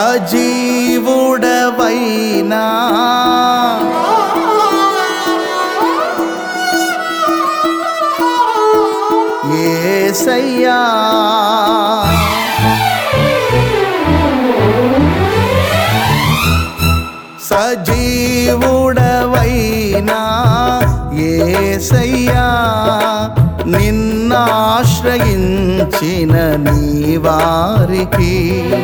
సజీవుడవైనా ఏసయ్యా సజీవుడవైనా ఏసయ్యా నిన్నాశ్రయించిన నీ వారికి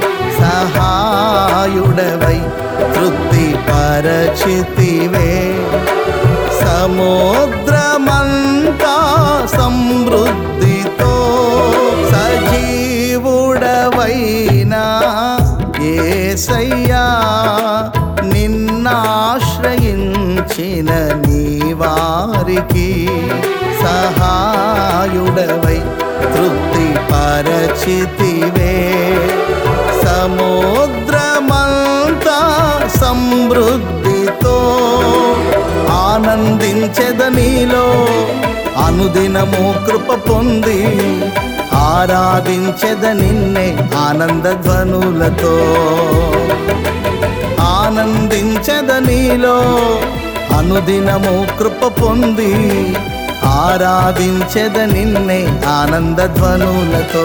సహాయుడవై తృప్తి పరచితివే సముద్రమంతా సమృద్ధితో సజీవుడవైనా ఏసయ్యా నిన్నాశ్రయించిన నీ వారికి సహాయుడవై తృప్తి పరచితివే సముద్రమంతా సమృద్ధితో ఆనందించెద నీలో అనుదినము కృప పొంది ఆరాధించెద నిన్నే ఆనంద ధ్వనులతో ఆనందించెద నీలో అనుదినము కృప పొంది ఆరాధించెద నిన్నే ఆనంద ధ్వనులతో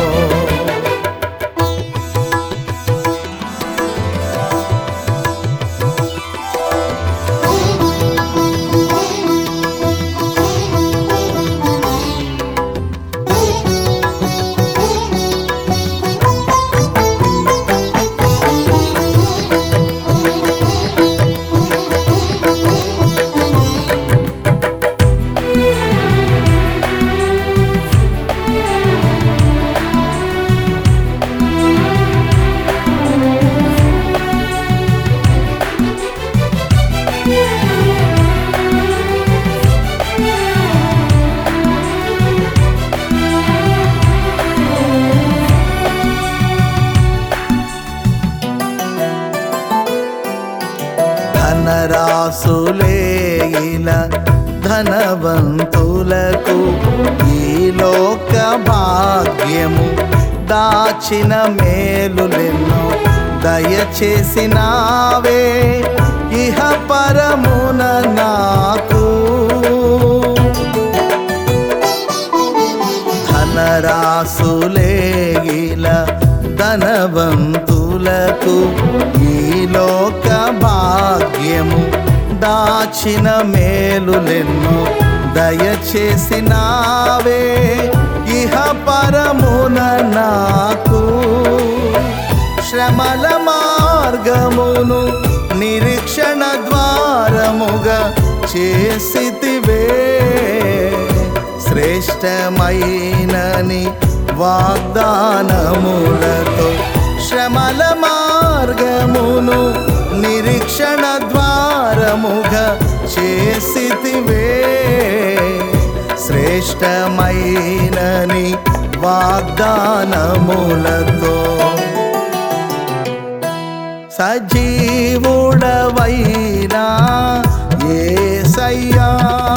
ధనరాసులేల ధనవంతులకు ఈ లోక భాగ్యము దాచిన మేలులెన్నో దయచేసినావే ఇహ పరమున నాకు ధనరాసులేల ధనవంతులకు ఈ లోక భాగ్యము దాచిన మేలులెన్నో దయచేసినావే ఇహ పరమున నాకు శ్రమల మార్గమును నిరీక్షణ ద్వారముగా చేసితివే శ్రేష్టమైనని వాగ్దానములతో శ్రమల మార్గమును నిరీక్షణ ద్వారముగా చేసితివే శ్రేష్టమైనని వాగ్దానములతో సజీవుడవైనా ఏసయ్యా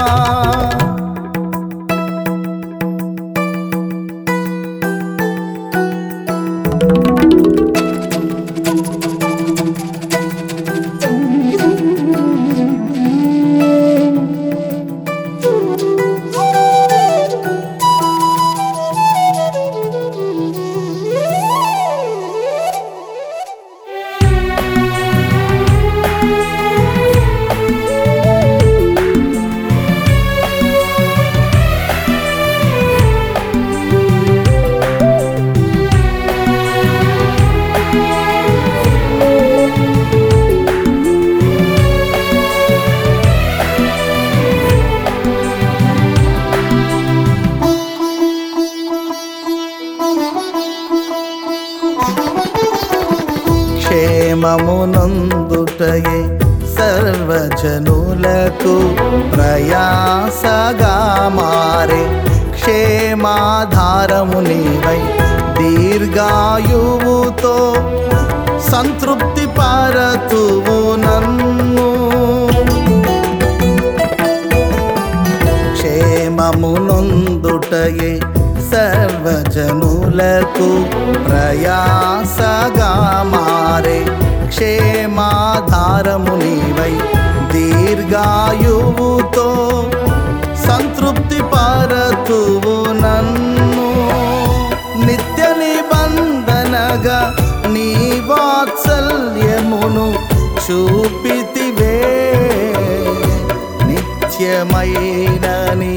క్షేమమునందుటయే సర్వజనులకు ప్రయాసగా మారే క్షేమాధారము నీవై దీర్ఘాయువుతో సంతృప్తి పరతువు నన్ను క్షేమమునందుటయే సర్వ సర్వజనులకు ప్రయాసగా మారే క్షేమాధారము నీవై దీర్ఘాయువుతో సంతృప్తి పరతువు నన్ను నిత్య నిబంధనగా నీ వాత్సల్యమును చూపితివే నిత్యమైనని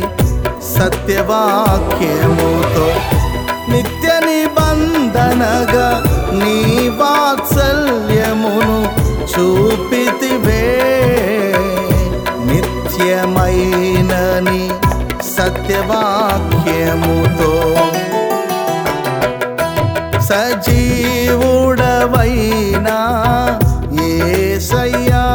సత్యవాక్యముతో నిత్య నిబంధనగా నీ వాత్సల్యమును చూపితివే నిత్యమైనని సత్యవాక్యముతో సజీవుడవైనా ఏసయ్యా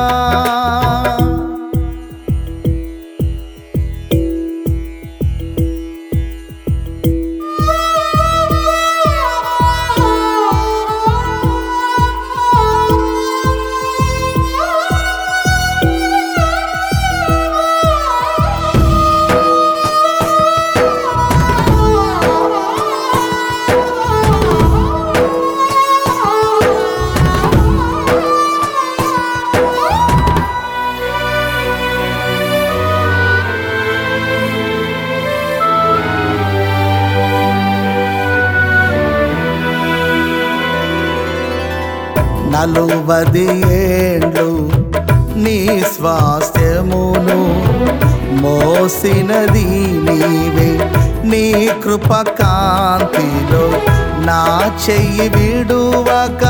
నలువది ఏండ్లు నీ స్వాస్థ్యమును మోసినది నీవే నీ కృప కాంతిలో నా చెయ్యి విడువక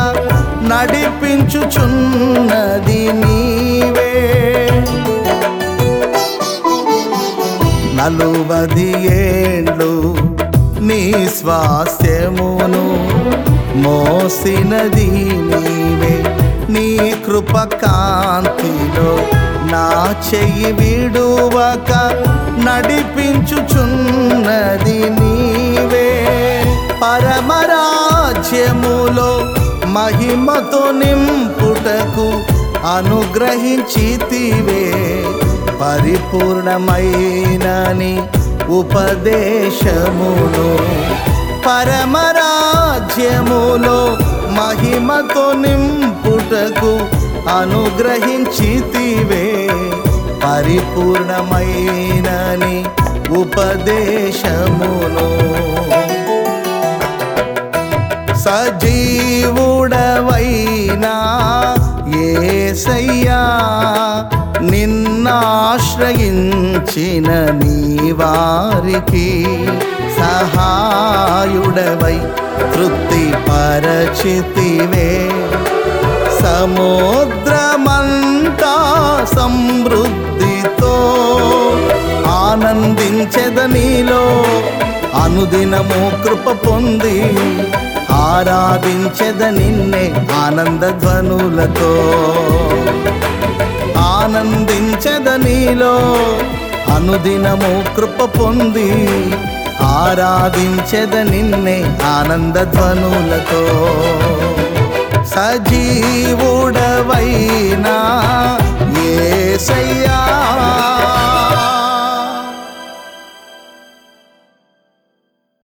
నడిపించుచున్నది నీవే నలువది ఏండ్లు నీ స్వాస్థ్యమును మోసినది నీవే నీ కృప కాంతిలో నా చెయ్యి విడువక నడిపించుచున్నది నీవే పరమరాజ్యములో మహిమతో నింపుటకు అనుగ్రహించితివే పరిపూర్ణమైనని ఉపదేశమును పరమరాజ్యములో మహిమతో నింపుటకు అనుగ్రహించితివే పరిపూర్ణమైనని ఉపదేశమును సజీవుడవైనా ఏసయ్యా నిన్నాశ్రయించిన నీ వారికి సహాయుడవై తృప్తి పరచితివే సముద్రమంతా సమృద్ధితో ఆనందించెద నీలో అనుదినము కృప పొంది ఆరాధించెద నిన్నే ఆనంద ధ్వనులతో ఆనందించెద నీలో అనుదినము కృప పొంది ఆరాధించెద నిన్నే ఆనంద ధ్వనులతో సజీవుడ